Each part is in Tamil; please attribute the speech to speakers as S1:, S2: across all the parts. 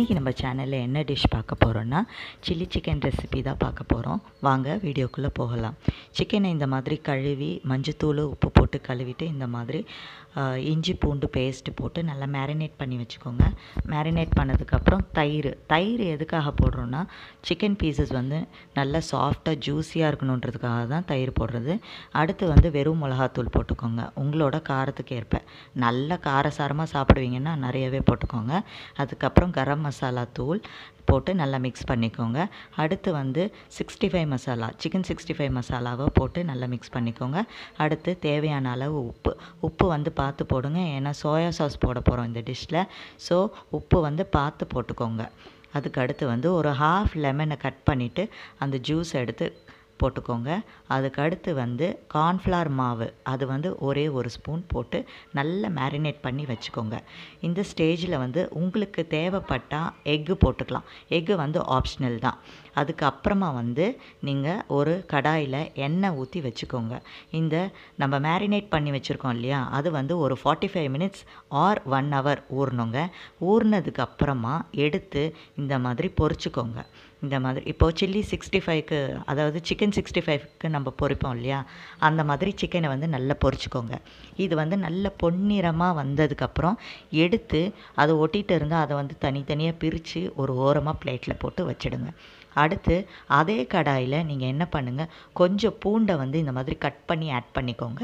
S1: இன்றைக்கி நம்ம சேனலில் என்ன டிஷ் பார்க்க போகிறோன்னா சில்லி சிக்கன் ரெசிபி தான் பார்க்க போகிறோம் வாங்க வீடியோக்குள்ளே போகலாம் சிக்கனை இந்த மாதிரி கழுவி மஞ்சத்தூள் உப்பு போட்டு கழுவிட்டு இந்த மாதிரி ஆ, இஞ்சி பூண்டு பேஸ்ட் போட்டு நல்லா மேரினேட் பண்ணி வச்சுக்கோங்க மேரினேட் பண்ணதுக்கப்புறம் தயிர் தயிர் எதுக்காக போடுறோன்னா சிக்கன் பீசஸ் வந்து நல்லா சாஃப்டாக ஜூஸியாக இருக்கணுன்றதுக்காக தான் தயிர் போடுறது அடுத்து வந்து வெறும் மிளகாத்தூள் போட்டுக்கோங்க உங்களோட காரத்துக்கு ஏற்ப நல்ல காரசாரமாக சாப்பிடுவீங்கன்னா நிறையவே போட்டுக்கோங்க அதுக்கப்புறம் கரம் மசாலா தூள் போட்டு நல்லா மிக்ஸ் பண்ணிக்கோங்க அடுத்து வந்து sixty five masala chicken sixty five மசாலாவை போட்டு நல்லா மிக்ஸ் பண்ணிக்கோங்க அடுத்து தேவையான அளவு உப்பு உப்பு வந்து பார்த்து போடுங்க ஏன்னா சோயா சாஸ் போட போகிறோம் இந்த டிஷ்ஷில் ஸோ உப்பு வந்து பார்த்து போட்டுக்கோங்க அதுக்கு அடுத்து வந்து ஒரு ஹாஃப் லெமனை கட் பண்ணிவிட்டு அந்த ஜூஸ் எடுத்து போட்டுக்கோங்க அதுக்கு அடுத்து வந்து கார்ன்ஃப்ளவர் மாவு அது வந்து ஒரே ஒரு ஸ்பூன் போட்டு நல்லா மேரினேட் பண்ணி வச்சுக்கோங்க இந்த ஸ்டேஜில் வந்து உங்களுக்கு தேவைப்பட்டால் எக்கு போட்டுக்கலாம் எக்கு வந்து ஆப்ஷனல் தான் அதுக்கப்புறமா வந்து நீங்கள் ஒரு கடாயில் எண்ணெய் ஊற்றி வச்சுக்கோங்க இந்த நம்ம மேரினேட் பண்ணி வச்சுருக்கோம் இல்லையா அது வந்து ஒரு forty five minutes or one hour ஊறணுங்க ஊறினதுக்கு அப்புறமா எடுத்து இந்த மாதிரி பொரிச்சுக்கோங்க இந்த மாதிரி இப்போது சில்லி சிக்ஸ்டி ஃபைவ்க்கு அதாவது சிக்கன் சிக்ஸ்டி ஃபைவ்க்கு நம்ம பொரிப்போம் இல்லையா அந்த மாதிரி சிக்கனை வந்து நல்லா பொரிச்சுக்கோங்க இது வந்து நல்ல பொன்னிறமாக வந்ததுக்கப்புறம் எடுத்து அதை ஒட்டிகிட்டு இருந்தால் அதை வந்து தனித்தனியாக பிரித்து ஒரு ஓரமாக பிளேட்டில் போட்டு வச்சிடுங்க அடுத்து அதே கடாயில் நீங்கள் என்ன பண்ணுங்கள் கொஞ்சம் பூண்டை வந்து இந்த மாதிரி கட் பண்ணி ஆட் பண்ணிக்கோங்க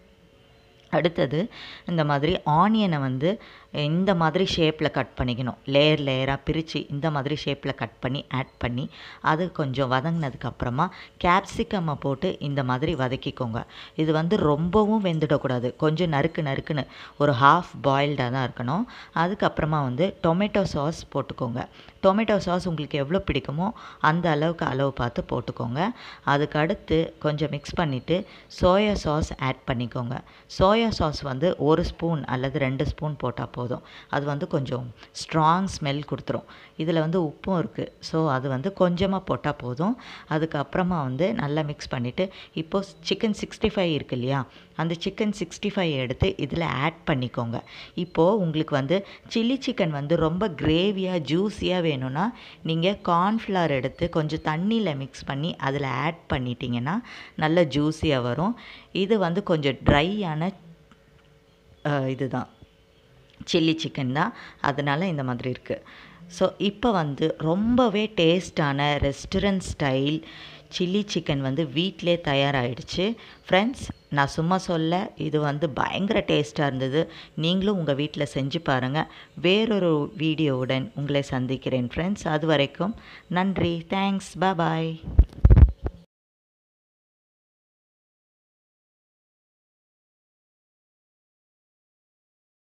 S1: அடுத்தது இந்த மாதிரி ஆனியனை வந்து இந்த மாதிரி ஷேப்பில் கட் பண்ணிக்கணும் லேயர் லேயராக பிரித்து இந்த மாதிரி ஷேப்பில் கட் பண்ணி ஆட் பண்ணி அது கொஞ்சம் வதங்கினதுக்கப்புறமா கேப்சிகம்மை போட்டு இந்த மாதிரி வதக்கிக்கோங்க இது வந்து ரொம்பவும் வெந்துடக்கூடாது கொஞ்சம் நறுக்கு நறுக்குன்னு ஒரு ஹாஃப் பாயில்டாக தான் இருக்கணும் அதுக்கப்புறமா வந்து டொமேட்டோ சாஸ் போட்டுக்கோங்க டொமேட்டோ சாஸ் உங்களுக்கு எவ்வளோ பிடிக்குமோ அந்த அளவுக்கு அளவு பார்த்து போட்டுக்கோங்க அதுக்கு அடுத்து கொஞ்சம் மிக்ஸ் பண்ணிவிட்டு சோயா சாஸ் ஆட் பண்ணிக்கோங்க சோயா சாஸ் வந்து ஒரு ஸ்பூன் அல்லது ரெண்டு ஸ்பூன் போட்டால் போதும் அது வந்து கொஞ்சம் ஸ்ட்ராங் ஸ்மெல் கொடுத்துரும் இதில் வந்து உப்பும் இருக்குது ஸோ அது வந்து கொஞ்சமாக போட்டால் போதும் அதுக்கப்புறமா வந்து நல்லா மிக்ஸ் பண்ணிவிட்டு இப்போது சிக்கன் சிக்ஸ்டி ஃபைவ் இருக்கு இல்லையா அந்த சிக்கன் சிக்ஸ்டி ஃபைவ் எடுத்து இதில் ஆட் பண்ணிக்கோங்க இப்போது உங்களுக்கு வந்து சில்லி சிக்கன் வந்து ரொம்ப கிரேவியாக ஜூஸியாக வேணும்னா நீங்கள் கார்ன்ஃப்ளவர் எடுத்து கொஞ்சம் தண்ணியில் மிக்ஸ் பண்ணி அதில் ஆட் பண்ணிட்டீங்கன்னா நல்ல ஜூஸியாக வரும் இது வந்து கொஞ்சம் ட்ரையான இதுதான் சில்லி சிக்கன் தான் அதனால் இந்த மாதிரி இருக்குது ஸோ இப்போ வந்து ரொம்பவே டேஸ்டான ரெஸ்டாரண்ட் ஸ்டைல் சில்லி சிக்கன் வந்து வீட்டிலே தயாராகிடுச்சு ஃப்ரெண்ட்ஸ் நான் சும்மா சொல்ல இது வந்து பயங்கர டேஸ்ட்டாக இருந்தது நீங்களும் உங்கள் வீட்டில் செஞ்சு பாருங்கள் வேறொரு வீடியோவுடன் உங்களை சந்திக்கிறேன் ஃப்ரெண்ட்ஸ் அது வரைக்கும் நன்றி தேங்க்ஸ் பாய்